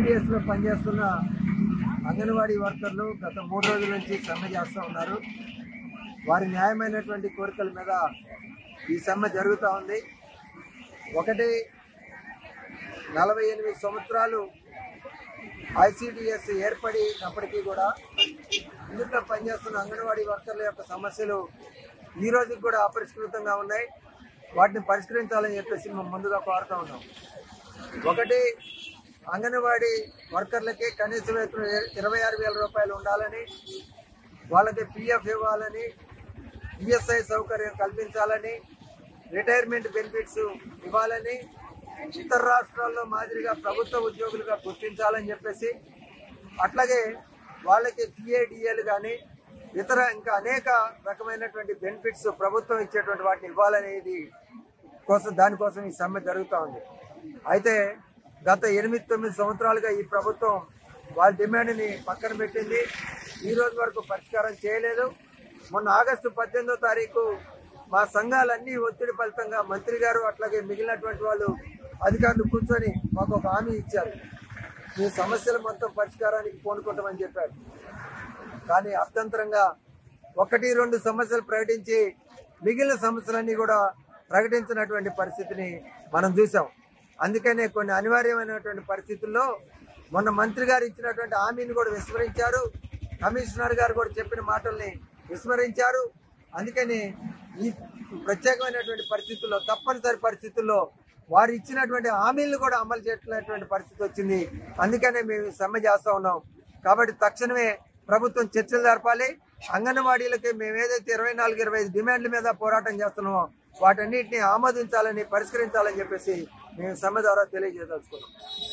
ఐసిడిఎస్లో పనిచేస్తున్న అంగన్వాడీ వర్కర్లు గత మూడు రోజుల నుంచి సమ్మె చేస్తూ ఉన్నారు వారి న్యాయమైనటువంటి కోరికల మీద ఈ సమ్మె జరుగుతూ ఉంది ఒకటి నలభై ఎనిమిది సంవత్సరాలు ఐసిడిఎస్ ఏర్పడినప్పటికీ కూడా ఇందులో పనిచేస్తున్న అంగన్వాడీ వర్కర్ల యొక్క సమస్యలు ఈ రోజుకి కూడా అపరిష్కృతంగా ఉన్నాయి వాటిని పరిష్కరించాలని చెప్పేసి మేము ముందుగా కోరుతా ఉన్నాం ఒకటి అంగన్వాడీ వర్కర్లకి కనీస వేతనం ఇర- ఇరవై ఆరు వేల రూపాయలు ఉండాలని వాళ్ళకి పిఎఫ్ ఇవ్వాలని ఈఎస్ఐ సౌకర్యం కల్పించాలని రిటైర్మెంట్ బెనిఫిట్స్ ఇవ్వాలని ఇతర రాష్ట్రాల్లో మాదిరిగా ప్రభుత్వ ఉద్యోగులుగా గుర్తించాలని చెప్పేసి అట్లాగే వాళ్ళకి టీఏడిఏలు కానీ ఇతర ఇంకా అనేక రకమైనటువంటి బెనిఫిట్స్ ప్రభుత్వం ఇచ్చేటువంటి వాటిని ఇవ్వాలనేది కోసం దానికోసం ఈ సమ్మె జరుగుతూ ఉంది అయితే గత ఎనిమిది తొమ్మిది సంవత్సరాలుగా ఈ ప్రభుత్వం వాళ్ళ డిమాండ్ని పక్కన పెట్టింది ఈ రోజు వరకు పరిష్కారం చేయలేదు మొన్న ఆగస్టు పద్దెనిమిదో తారీఖు మా సంఘాలన్నీ ఒత్తిడి ఫలితంగా మంత్రి గారు అట్లాగే మిగిలినటువంటి వాళ్ళు అధికారులు కూర్చొని మాకు ఒక హామీ ఇచ్చారు మీ సమస్యలు మొత్తం పరిష్కారానికి పూనుకుంటామని చెప్పారు కానీ అర్థంతరంగా ఒకటి రెండు సమస్యలు ప్రకటించి మిగిలిన సమస్యలన్నీ కూడా ప్రకటించినటువంటి పరిస్థితిని మనం చూసాం అందుకనే కొన్ని అనివార్యమైనటువంటి పరిస్థితుల్లో మొన్న మంత్రి గారు ఇచ్చినటువంటి హామీని కూడా విస్మరించారు కమిషనర్ గారు కూడా చెప్పిన మాటల్ని విస్మరించారు అందుకని ఈ ప్రత్యేకమైనటువంటి పరిస్థితుల్లో తప్పనిసరి పరిస్థితుల్లో వారు ఇచ్చినటువంటి హామీలను కూడా అమలు చేయట్లేటువంటి పరిస్థితి వచ్చింది అందుకనే మేము ఈ సమ్మె చేస్తా ఉన్నాం కాబట్టి తక్షణమే ప్రభుత్వం చర్చలు జరపాలి అంగన్వాడీలకి మేము ఏదైతే ఇరవై నాలుగు ఇరవై ఐదు డిమాండ్ల మీద పోరాటం చేస్తున్నామో వాటన్నిటిని ఆమోదించాలని పరిష్కరించాలని చెప్పేసి మేము సమ్మె ద్వారా తెలియజేయదలుచుకున్నాం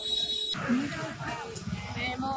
మేము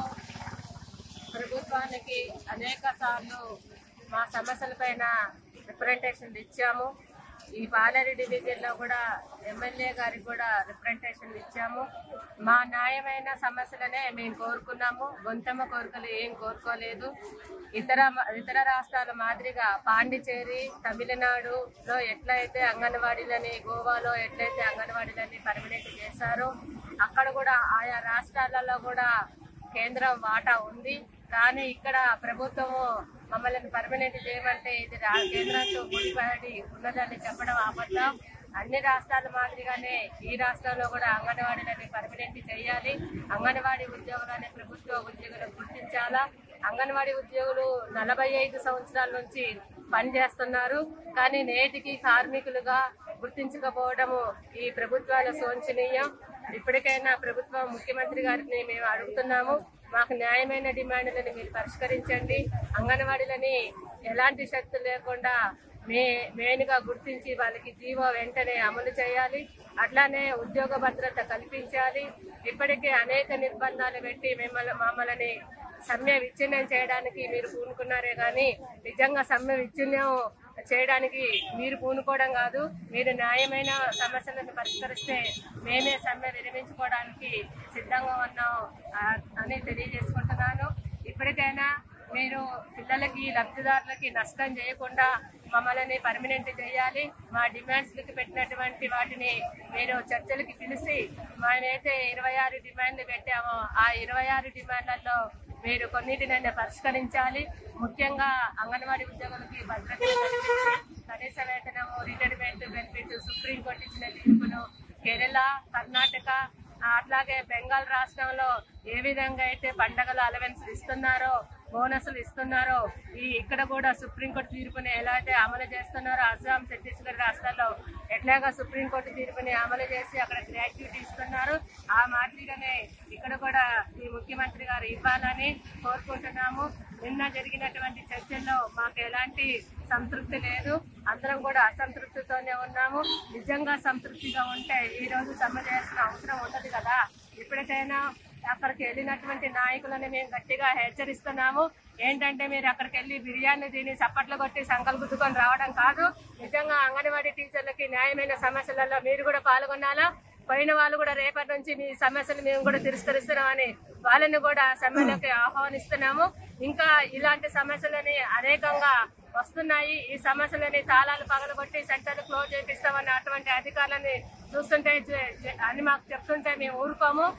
ప్రభుత్వానికి అనేక సార్లు మా సమస్యలపైన రిప్రజెంటేషన్ ఇచ్చాము ఈ పాలేరు డివిజన్లో కూడా ఎమ్మెల్యే గారికి కూడా రిప్రజెంటేషన్ ఇచ్చాము మా న్యాయమైన సమస్యలనే మేము కోరుకున్నాము గొంతమ్మ కోరికలు ఏం కోరుకోలేదు ఇతర ఇతర రాష్ట్రాల మాదిరిగా పాండిచేరి తమిళనాడులో ఎట్లయితే అంగన్వాడీలని గోవాలో ఎట్లయితే అంగన్వాడీలని పర్మనెంట్ చేశారో అక్కడ కూడా ఆయా రాష్ట్రాలలో కూడా కేంద్రం వాటా ఉంది కానీ ఇక్కడ ప్రభుత్వము మమ్మల్ని పర్మనెంట్ చేయమంటే ఇది రా- కేంద్రంతో ముడిపడి ఉన్నదని చెప్పడం అబద్ధం అన్ని రాష్ట్రాల మాదిరిగానే ఈ రాష్ట్రంలో కూడా అంగన్వాడీలని పర్మనెంట్ చేయాలి అంగన్వాడీ ఉద్యోగులని ప్రభుత్వ ఉద్యోగులు గుర్తించాలా అంగన్వాడీ ఉద్యోగులు నలభై ఐదు సంవత్సరాల నుంచి పనిచేస్తున్నారు కానీ నేటికి కార్మికులుగా గుర్తించకపోవడము ఈ ప్రభుత్వాల శోచనీయం ఇప్పటికైనా ప్రభుత్వం ముఖ్యమంత్రి గారిని మేము అడుగుతున్నాము మాకు న్యాయమైన డిమాండ్లను మీరు పరిష్కరించండి అంగన్వాడీలని ఎలాంటి శక్తి లేకుండా మే మెయిన్గా గుర్తించి వాళ్ళకి జీవో వెంటనే అమలు చేయాలి అట్లానే ఉద్యోగ భద్రత కల్పించాలి ఇప్పటికే అనేక నిర్బంధాలు పెట్టి మిమ్మల్ని మమ్మల్ని సమ్మె విచ్ఛిన్నం చేయడానికి మీరు పూనుకున్నారే కానీ నిజంగా సమ్మె విచ్ఛిన్నం చేయడానికి మీరు పూనుకోవడం కాదు మీరు న్యాయమైన సమస్యలను పరిష్కరిస్తే మేమే సమ్మె విరమించుకోవడానికి సిద్ధంగా ఉన్నాం ఆ, అని తెలియజేసుకుంటున్నాను ఇప్పటికైనా మీరు పిల్లలకి లబ్ధిదారులకి నష్టం చేయకుండా మమ్మల్ని పర్మనెంట్ చేయాలి మా డిమాండ్స్లకి పెట్టినటువంటి వాటిని మీరు చర్చలకి పిలిచి మనమైతే ఇరవై ఆరు డిమాండ్లు పెట్టామో ఆ ఇరవై ఆరు డిమాండ్లలో మీరు కొన్నిటినైనా పరిష్కరించాలి ముఖ్యంగా అంగన్వాడీ ఉద్యోగులకి భద్రత కల్పించి కనీస వేతనము రిటైర్మెంట్ బెనిఫిట్ సుప్రీంకోర్టు ఇచ్చిన తీర్పును కేరళ కర్ణాటక ఆ, అట్లాగే బెంగాల్ రాష్ట్రంలో ఏ విధంగా అయితే పండగల అలవెన్స్ ఇస్తున్నారో బోనసులు ఇస్తున్నారో ఈ ఇక్కడ కూడా సుప్రీంకోర్టు తీర్పుని ఎలా అయితే అమలు చేస్తున్నారో అస్సాం ఛత్తీస్గఢ్ రాష్ట్రాల్లో ఎట్లాగా సుప్రీంకోర్టు తీర్పుని అమలు చేసి అక్కడ గ్రాట్యుటీ ఇస్తున్నారు ఆ మాదిరిగానే ఇక్కడ కూడా ఈ ముఖ్యమంత్రి గారు ఇవ్వాలని కోరుకుంటున్నాము నిన్న జరిగినటువంటి చర్చల్లో మాకు ఎలాంటి సంతృప్తి లేదు అందరం కూడా అసంతృప్తితోనే ఉన్నాము నిజంగా సంతృప్తిగా ఉంటే ఈ రోజు సమ్మె చేయాల్సిన అవసరం ఉండదు కదా ఇప్పటికైనా అక్కడికి వెళ్ళినటువంటి నాయకులను మేము గట్టిగా హెచ్చరిస్తున్నాము ఏంటంటే మీరు అక్కడికి వెళ్ళి బిర్యానీ తిని చప్పట్లు కొట్టి సంకలు గుద్దుకొని రావడం కాదు నిజంగా అంగన్వాడీ టీచర్లకి న్యాయమైన సమస్యలలో మీరు కూడా పాల్గొనాలా పోయిన వాళ్ళు కూడా రేపటి నుంచి మీ సమస్యలు మేము కూడా తిరస్కరిస్తున్నామని వాళ్ళని కూడా సమ్మెలోకి ఆహ్వానిస్తున్నాము ఇంకా ఇలాంటి సమస్యలని అనేకంగా వస్తున్నాయి ఈ సమస్యలని తాళాలు పగలగొట్టి సెంటర్లు క్లోజ్ చేపిస్తామన్న అటువంటి అధికారులని చూస్తుంటే జ- జ- అని మాకు చెప్తుంటే మేము ఊరుకోము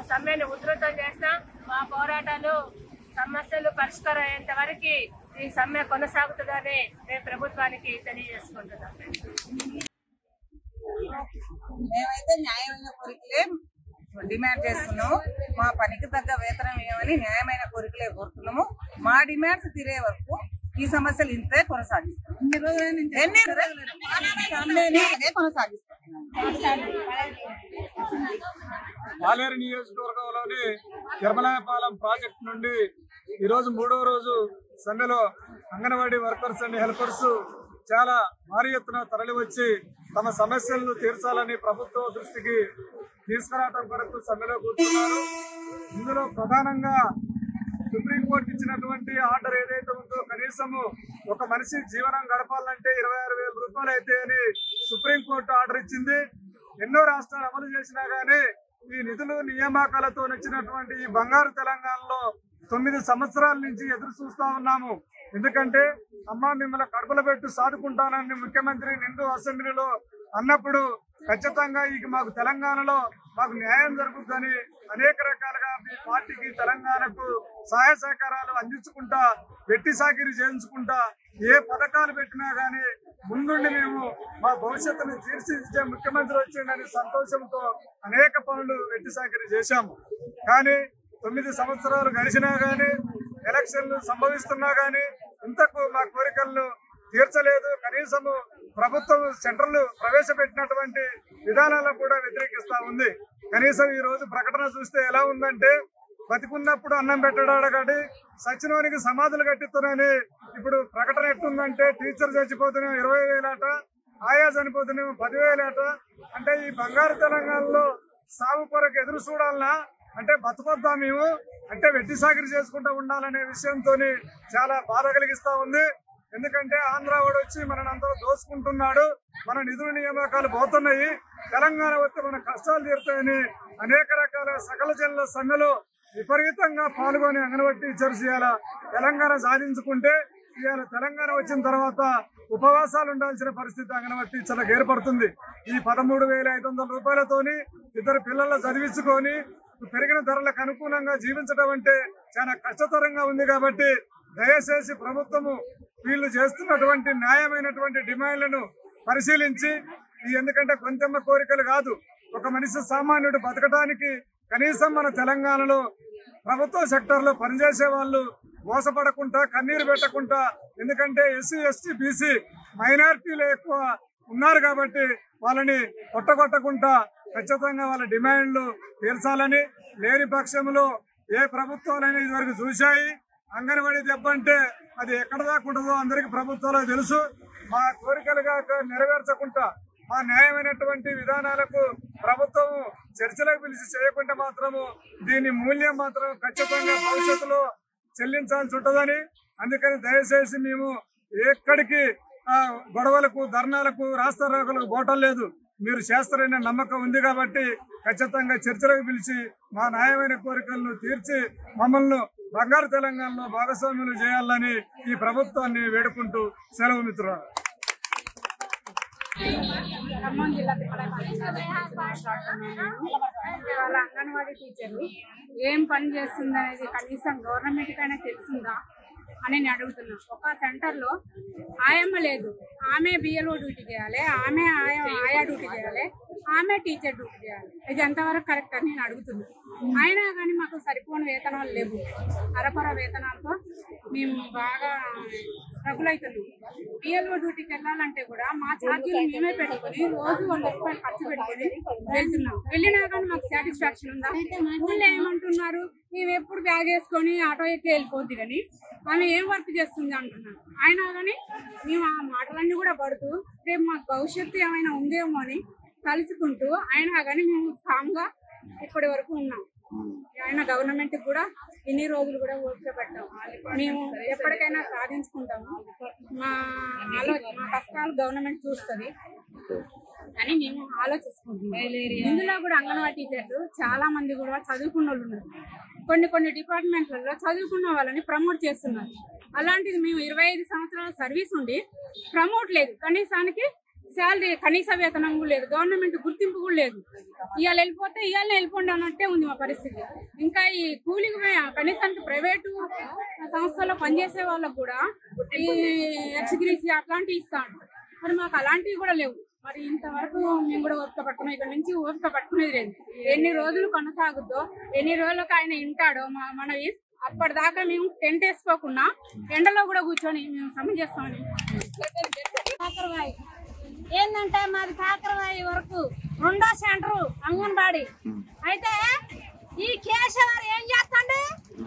సమ్మెను ఉధృతం చేస్తాం మా పోరాటాలు సమస్యలు పరిష్కారం అయ్యేంత వరకు ఈ సమ్మె కొనసాగుతుందని మేము ప్రభుత్వానికి తెలియజేసుకుంటున్నాం మేమైతే న్యాయమైన కోరికలే డిమాండ్ చేస్తున్నాము మా పనికి తగ్గ వేతనం ఇవ్వమని న్యాయమైన కోరికలే కోరుతున్నాము మా డిమాండ్స్ తీరే వరకు ఈ సమస్యలు ఇంతే కొనసాగిస్తాం ఎన్ని రోజులు సమ్మెని ఇదే కొనసాగిస్తాం పాలేరు నియోజకవర్గంలోని తిరుమలాయపాలెం ప్రాజెక్ట్ నుండి ఈరోజు మూడో రోజు సమ్మెలో అంగన్వాడీ వర్కర్స్ అండ్ హెల్పర్స్ చాలా భారీ ఎత్తున తరలి వచ్చి తమ సమస్యలను తీర్చాలని ప్రభుత్వం దృష్టికి తీసుకురావడం కొరకు సమ్మెలో కూర్చున్నారు ఇందులో ప్రధానంగా సుప్రీంకోర్టు ఇచ్చినటువంటి ఆర్డర్ ఏదైతే ఉందో కనీసము ఒక మనిషి జీవనం గడపాలంటే ఇరవై ఆరు వేల రూపాయలు అయితే అని సుప్రీంకోర్టు ఆర్డర్ ఇచ్చింది ఎన్నో రాష్ట్రాలు అమలు చేసినా గానీ ఈ నిధులు నియామకాలతో వచ్చినటువంటి ఈ బంగారు తెలంగాణలో తొమ్మిది సంవత్సరాల నుంచి ఎదురు చూస్తా ఉన్నాము ఎందుకంటే అమ్మ మిమ్మల్ని కడుపులో పెట్టు సాదుకుంటానని ముఖ్యమంత్రి నిండు అసెంబ్లీలో అన్నప్పుడు ఖచ్చితంగా ఇక మాకు తెలంగాణలో మాకు న్యాయం జరుగుతుందని అనేక రకాలుగా మీ పార్టీకి తెలంగాణకు సహాయ సహకారాలు అందించుకుంటా వెట్టి సాకిరి చేయించుకుంటా ఏ పథకాలు పెట్టినా గానీ ముందుండి మేము మా భవిష్యత్తును తీర్చిదిద్దే ముఖ్యమంత్రి వచ్చిండని సంతోషంతో అనేక పనులు వెట్టి సాకిరి చేశాము కానీ తొమ్మిది సంవత్సరాలు గడిచినా గానీ ఎలక్షన్లు సంభవిస్తున్నా గానీ ఇంతకు మా కోరికలను తీర్చలేదు కనీసము ప్రభుత్వం సెంట్రల్ ప్రవేశపెట్టినటువంటి విధానాలను కూడా వ్యతిరేకిస్తా ఉంది కనీసం ఈ రోజు ప్రకటన చూస్తే ఎలా ఉందంటే బతికున్నప్పుడు అన్నం పెట్టడాడు కానీ సచినోనికి సమాధులు కట్టిస్తున్నాని ఇప్పుడు ప్రకటన ఎట్టుందంటే టీచర్ చచ్చిపోతున్నాం ఇరవై వేలాట ఆయా చనిపోతున్నాం పదివేలాట అంటే ఈ బంగారు తెలంగాణలో సాగు కొరకు ఎదురు చూడాలనా అంటే బతుకొద్దాం మేము అంటే వెట్టి సాగిరి చేసుకుంటూ ఉండాలనే విషయంతో చాలా బాధ కలిగిస్తా ఉంది ఎందుకంటే ఆంధ్ర వాడు వచ్చి మనని అందరూ దోసుకుంటున్నాడు మన నిధుల నియామకాలు పోతున్నాయి తెలంగాణ వస్తే మన కష్టాలు తీరుతాయని అనేక రకాల సకల జిల్లా సమ్మెలో విపరీతంగా పాల్గొని అంగన్వాడీ టీచర్స్ ఇవాళ తెలంగాణ సాధించుకుంటే ఇవాళ తెలంగాణ వచ్చిన తర్వాత ఉపవాసాలు ఉండాల్సిన పరిస్థితి అంగన్వాడీ టీచర్లకు ఏర్పడుతుంది ఈ పదమూడు వేల ఐదు వందల రూపాయలతోని ఇద్దరు పిల్లలు చదివించుకొని పెరిగిన ధరలకు అనుకూలంగా జీవించడం అంటే చాలా కష్టతరంగా ఉంది కాబట్టి దయచేసి ప్రభుత్వము వీళ్ళు చేస్తున్నటువంటి న్యాయమైనటువంటి డిమాండ్లను పరిశీలించి ఈ ఎందుకంటే కొంచెమ్మ కోరికలు కాదు ఒక మనిషి సామాన్యుడు బతకడానికి కనీసం మన తెలంగాణలో ప్రభుత్వ సెక్టర్ లో పనిచేసే వాళ్ళు మోసపడకుండా కన్నీరు పెట్టకుండా ఎందుకంటే ఎస్సీ ఎస్టీ బీసీ మైనారిటీలు ఎక్కువ ఉన్నారు కాబట్టి వాళ్ళని కొట్టగొట్టకుండా ఖచ్చితంగా వాళ్ళ డిమాండ్లు తీర్చాలని లేని పక్షంలో ఏ ప్రభుత్వాలైనా ఇదివరకు చూశాయి అంగన్వాడీ దెబ్బంటే అది ఎక్కడ దాకా ఉంటుందో అందరికి ప్రభుత్వాలకు తెలుసు మా కోరికలు కాక నెరవేర్చకుండా మా న్యాయమైనటువంటి విధానాలకు ప్రభుత్వం చర్చలకు పిలిచి చేయకుండా మాత్రము దీని మూల్యం మాత్రం ఖచ్చితంగా భవిష్యత్తులో చెల్లించాల్సి ఉంటుందని అందుకని దయచేసి మేము ఎక్కడికి ఆ, గొడవలకు ధర్నాలకు రాస్తారోకలకు పోవటం లేదు మీరు చేస్తారనే నమ్మకం ఉంది కాబట్టి ఖచ్చితంగా చర్చలకు పిలిచి మా న్యాయమైన కోరికలను తీర్చి మమ్మల్ని బంగారు తెలంగాణలో భాగస్వాములు చేయాలని ఈ ప్రభుత్వాన్ని వేడుకుంటూ సెలవు మిత్రులు ఖమ్మం జిల్లా తిప్పలపల్లి నుంచి మాట్లాడుతున్నాను వాళ్ళ అంగన్వాడీ టీచర్లు ఏం పని చేస్తుంది అనేది కనీసం గవర్నమెంట్ కైనా తెలిసిందా అని నేను అడుగుతున్నా ఒక సెంటర్ లో ఆయమ్మ లేదు ఆమె బిఎల్ఓ డ్యూటీ చేయాలి ఆమె ఆయా ఆయా డ్యూటీ చేయాలి ఆమె టీచర్ డ్యూటీ చేయాలి ఇది ఎంతవరకు కరెక్ట్ అని నేను అడుగుతున్నా అయినా కానీ మాకు సరిపోని వేతనాలు లేవు అరకొర వేతనాలతో మేము బాగా స్ట్రగుల్ అవుతున్నాం బిఎల్ఓ డ్యూటీకి వెళ్ళాలంటే కూడా మా ఛార్జీలు మేమే పెట్టుకొని రోజు వంద రూపాయలు ఖర్చు పెట్టుకొని వెళ్తున్నాం వెళ్ళినా కానీ మాకు సాటిస్ఫాక్షన్ ఉందా ఊళ్ళో ఏమంటున్నారు మేము ఎప్పుడు బ్యాగ్ వేసుకొని ఆటో ఎక్కి వెళ్ళిపోద్ది కానీ ఆమె ఏం వర్క్ చేస్తుంది అంటున్నారు అయినా కానీ మేము ఆ మాటలన్నీ కూడా పడుతూ రేపు మాకు భవిష్యత్తు ఏమైనా ఉందేమో అని తలుచుకుంటూ అయినా కానీ మేము స్ట్రాంగ్గా ఇప్పటి వరకు ఉన్నాం ఆయన గవర్నమెంట్ కూడా ఇన్ని రోజులు కూడా ఓపిక పెట్టాం మేము ఎప్పటికైనా సాధించుకుంటాము మా ఆలో మా కష్టాలు గవర్నమెంట్ చూస్తుంది అని మేము ఆలోచిస్తున్నాం ఇందులో కూడా అంగన్వాడీ టీచర్లు చాలా మంది కూడా చదువుకున్న వాళ్ళు ఉన్నారు కొన్ని కొన్ని డిపార్ట్మెంట్లలో చదువుకున్న వాళ్ళని ప్రమోట్ చేస్తున్నారు అలాంటిది మేము ఇరవై ఐదు సంవత్సరాల సర్వీస్ ఉండి ప్రమోట్ లేదు కనీసానికి శాలరీ కనీస వేతనం కూడా లేదు గవర్నమెంట్ గుర్తింపు కూడా లేదు ఇవాళ వెళ్ళిపోతే ఇవాళ వెళ్ళిపోండి అన్నట్టే ఉంది మా పరిస్థితి ఇంకా ఈ కూలికి పోయి- కనీసానికి ప్రైవేటు సంస్థల్లో పనిచేసే వాళ్ళకు కూడా ఈ ఎక్స్గ్రీసి అట్లాంటివి ఇస్తాను మరి మాకు అలాంటివి కూడా లేవు మరి ఇంతవరకు మేము కూడా ఓపిక పట్టుకున్నాం ఇక్కడ నుంచి ఓపిక పట్టుకునేది లేదు ఎన్ని రోజులు కొనసాగుద్దో ఎన్ని రోజులకు ఆయన వింటాడో మా మనవి అప్పటిదాకా మేము టెంట్ వేసుకోకుండా ఎండలో కూడా కూర్చొని మేము సమ్మె చేస్తామని కాకరవాయి ఏంటంటే మాది కాకరవాయి వరకు రెండో సెంటర్ అంగన్వాడి అయితే ఈ కేశవారు ఏం చేస్తాడు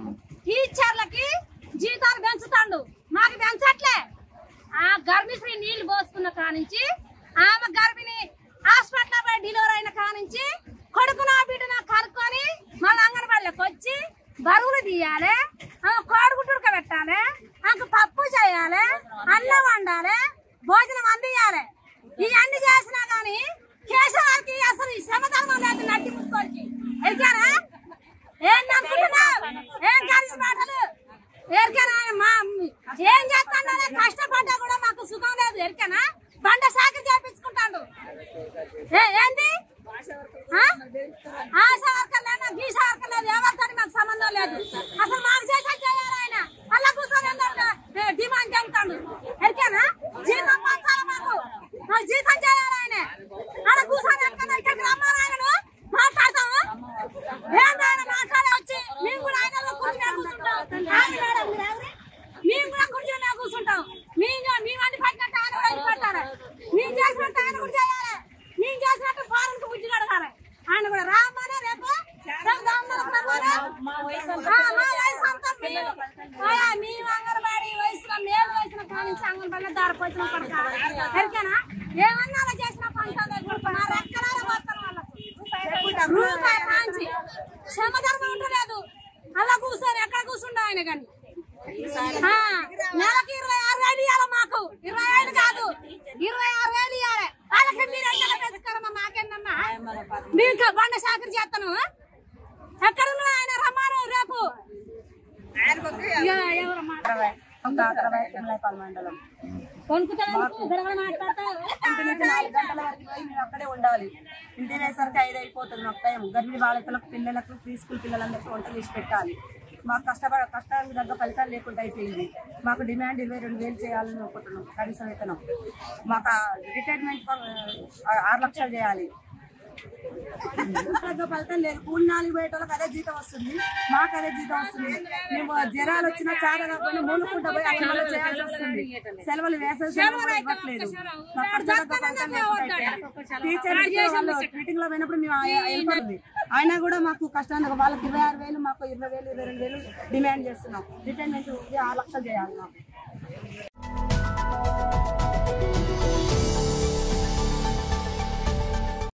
టీచర్లకి జీతాలు పెంచుతాడు మాకు పెంచట్లే ఆ గర్భిణీ నీళ్లు పోసుకున్న కానించి ఆమె గర్భిణి హాస్పిటల్ పోయి డెలివరీ అయిన కానించి కొడుకు నా బిడ్డన కనుక్కొని మళ్ళీ అంగన్వాడిలోకి వచ్చి బరువులు తీయాలి ఆమె కోడిగుడ్డు పెట్టాలి ఆమెకు పప్పు చేయాలి అన్నం వండాలి భోజనం అందియాలి ఇవన్నీ చేసినా గానీ కేశవారికి అసలు ఈ శ్రమధర్మం లేదు నడ్డి ముట్టుకోడికి ఎరికారా ఏంటి అనుకుంటున్నావు ఏం కలిసి మాటలు ఎరికానా ఆయన మా ఏం చేస్తాడో కష్టపడ్డా కూడా మాకు సుఖం లేదు ఎరికానా బండ సాకి చేపించుకుంటాడు ఏ- ఏంది ఆ? ఆశా వర్కర్ లేదా గీసా వర్కర్ లేదు ఎవరితో మాకు సంబంధం లేదు అసలు మాకు చేసే చేయాలి ఆయన అలా కూర్చొని అందరు డిమాండ్ చేస్తాడు ఎరికేనా జీతం పంచాలి మాకు మా జీతం చేయాలి ఆయన అలా కూర్చొని ఎక్కడ ఇక్కడికి రమ్మని ఆయనను మాట్లాడతాము ఏంది ఆయన మాట్లాడే వచ్చి మేము కూడా ఆయన కూర్చుని కూర్చుంటాం ఆయన మేడం మీరు ఎవరు? మేము కూడా కూర్చొని కూర్చుంటాం మేము మేము అన్ని పట్టినట్టు ఆయన కూడా అన్ని పట్టాలి మేము చేసినట్టు ఆయన కూడా చేయాలి మేము చేసినట్టు ఫారెన్ బుద్ధి కడగాలి ఆయన కూడా రామ్మనే రేపు రేపు దామోదరం రమ్మనే. ఆ, మా వయసు అంతా మేము అయ్యా, మేము అంగన్వాడి వయసులో మేలు వయసులో కానించి అంగన్వాడిలో దారిపోతున్న పడక ఎరికేనా ఏమన్నా అలా చేసిన పంచాలు మా రెక్కలాల పోతారు వాళ్ళకు రూపాయి కాంచి క్షమధర్మం ఉండలేదు అలా కూర్చొని ఎక్కడ కూర్చుండవు ఆయన కానీ ఆ, నెలకి ఇరవై ఆరు వేలు ఇవ్వాలి మాకు ఇరవై ఐదు కాదు ఇరవై ఆరు వేలు ఇవ్వాలి వాళ్ళకి మీరు ఎక్కడ పెంచుతారమ్మా మాకేందమ్మా మీకు బండ సాకరి చేస్తాను ఎక్కడ ఉన్నాడు ఆయన రమ్మాను రేపు ఇక ఎవరు మాట్లాడారు మండలం కొనుక్కుతాను గడగడ మాట్లాడతావు ఇంటి నుంచి నాలుగు గంటల వరకు పోయి మేము అక్కడే ఉండాలి ఇంటికి వేసరికి ఐదు అయిపోతుంది మాకు టైం గర్భిణీ బాలికలకు పిల్లలకు ప్రీ స్కూల్ పిల్లలందరికీ వంటలు చేసి పెట్టాలి మాకు కష్టపడ కష్టానికి తగ్గ ఫలితాలు లేకుండా అయిపోయింది మాకు డిమాండ్ ఇరవై రెండు వేలు చేయాలని అనుకుంటున్నాం కనీస వేతనం మాకు ఆ రిటైర్మెంట్ ఆ, ఆరు లక్షలు చేయాలి తగ్గ ఫలితం లేదు కూలి నాలుగు బయటలకు అదే జీతం వస్తుంది మాకు అదే జీతం వస్తుంది మేము జ్వరాలు వచ్చినా చాలా కాకపోయినా మూలుకుంటా పోయి అక్కడ మళ్ళీ చేయాల్సి వస్తుంది సెలవులు వేసవి సెలవులు కూడా ఇవ్వట్లేదు మాకు ఖర్చు తగ్గ ఫలితం లేకుండా అయిపోయింది. టీచర్స్ వాళ్ళు మీటింగ్ లో పోయినప్పుడు మేము ఆ- వెళ్ళిపోతుంది అయినా కూడా మాకు కష్టాన్ని వాళ్ళకి ఇరవై ఆరు వేలు మాకు ఇరవై వేలు ఇరవై రెండు వేలు డిమాండ్ చేస్తున్నాం రిటైర్మెంట్ ఆరు లక్షలు చేయాలి మాకు